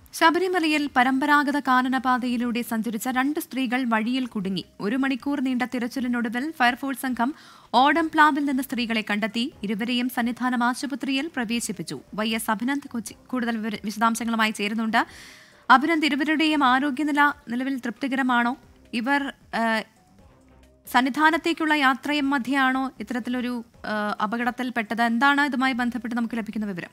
ശബരിമലയിൽ പരമ്പരാഗത കാനനപാതയിലൂടെ സഞ്ചരിച്ച രണ്ട് സ്ത്രീകൾ വഴിയിൽ കുടുങ്ങി ഒരു മണിക്കൂർ നീണ്ട തിരച്ചിലിനൊടുവിൽ ഫയർഫോഴ്സ് സംഘം ഓടംപ്ലാവിൽ നിന്ന് സ്ത്രീകളെ കണ്ടെത്തി ഇരുവരെയും സന്നിധാനം ആശുപത്രിയിൽ പ്രവേശിപ്പിച്ചു വൈ എസ് അഭിനന്ദ് കൊച്ചി കൂടുതൽ വിവര- വിശദാംശങ്ങളുമായി ചേരുന്നുണ്ട് അഭിനന്ദ് ഇരുവരുടെയും ആരോഗ്യനില നിലവിൽ തൃപ്തികരമാണോ ഇവർ ആ, സന്നിധാനത്തേക്കുള്ള യാത്രയും മധ്യയാണോ ഇത്തരത്തിലൊരു ആ, അപകടത്തിൽപ്പെട്ടത് എന്താണ് ഇതുമായി ബന്ധപ്പെട്ട് നമുക്ക് ലഭിക്കുന്ന വിവരം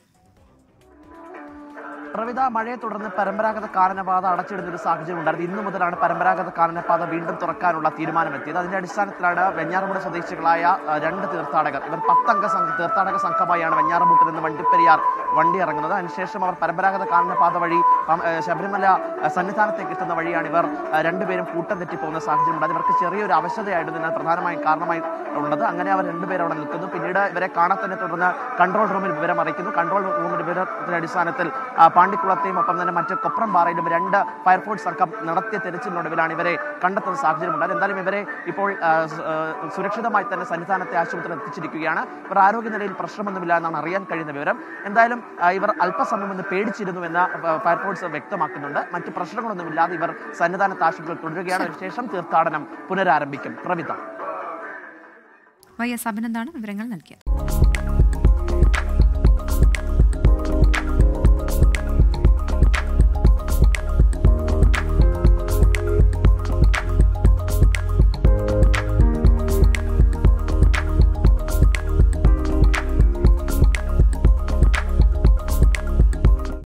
പ്രവിത മഴയെ തുടർന്ന് പരമ്പരാഗത കാനനപാത അടച്ചിടുന്ന ഒരു സാഹചര്യം ഉണ്ടായിരുന്നു ഇന്നു മുതലാണ് പരമ്പരാഗത കാനനപാത വീണ്ടും തുറക്കാനുള്ള തീരുമാനമെത്തിയത് അതിന്റെ അടിസ്ഥാനത്തിലാണ് വെഞ്ഞാറമൂട് സ്വദേശികളായ ആ, രണ്ട് തീർത്ഥാടകർ ഇവർ പത്തംഗ സംഘ തീർത്ഥാടക സംഘമായാണ് വെഞ്ഞാറമൂട്ടിൽ നിന്ന് വണ്ടിപ്പെരിയാർ വണ്ടി ഇറങ്ങുന്നത് അതിനുശേഷം അവർ പരമ്പരാഗത കാനനപാത വഴി പം- ഏ, ശബരിമല ആ, സന്നിധാനത്തേക്ക് എത്തുന്ന വഴിയാണ് ഇവർ ആ, രണ്ടുപേരും കൂട്ടം തെറ്റിപ്പോകുന്ന സാഹചര്യം ഉണ്ടായത് ഇവർക്ക് ചെറിയൊരു അവശതയായിരുന്നു ഇതിന് പ്രധാനമായും കാരണമായി ഉള്ളത് അങ്ങനെ അവർ രണ്ടുപേരും അവിടെ നിൽക്കുന്നു പിന്നീട് ഇവരെ കാണാത്തതിനെ തുടർന്ന് കൺട്രോൾ റൂമിൽ വിവരം അറിയിക്കുന്നു കൺട്രോൾ റൂമിൽ വിവരത്തിന്റെ അടിസ്ഥാനത്തിൽ ആ, പാണ്ടിക്കുളത്തെയും ഒപ്പം തന്നെ മറ്റ് കൊപ്രംപാറയിലും രണ്ട് ഫയർഫോഴ്സ് സംഘം നടത്തിയ തെരച്ചിലിനൊടുവിലാണ് ഇവരെ കണ്ടെത്തുന്ന സാഹചര്യം ഉണ്ടായത് എന്തായാലും ഇവരെ ഇപ്പോൾ ആ, സു- ആ, സുരക്ഷിതമായി തന്നെ സന്നിധാനത്തെ ആശുപത്രിയിൽ എത്തിച്ചിരിക്കുകയാണ് ഇവർ ആരോഗ്യനിലയിൽ പ്രശ്നമൊന്നുമില്ല എന്നാണ് അറിയാൻ കഴിയുന്ന വിവരം എന്തായാലും ആ, ഇവർ അല്പസമയം ഒന്ന് പേടിച്ചിരുന്നു എന്ന് ഫ- ഫയർഫോഴ്സ് വ്യക്തമാക്കുന്നുണ്ട് മറ്റ് പ്രശ്നങ്ങളൊന്നുമില്ലാതെ ഇവർ സന്നിധാനത്ത് ആശുപത്രിയിൽ തുടരുകയാണ് അതിനുശേഷം തീർത്ഥാടനം പുനരാരംഭിക്കും പ്രവിത വൈ എസ് അഭിനന്ദാണ് വിവരങ്ങൾ നൽകിയത്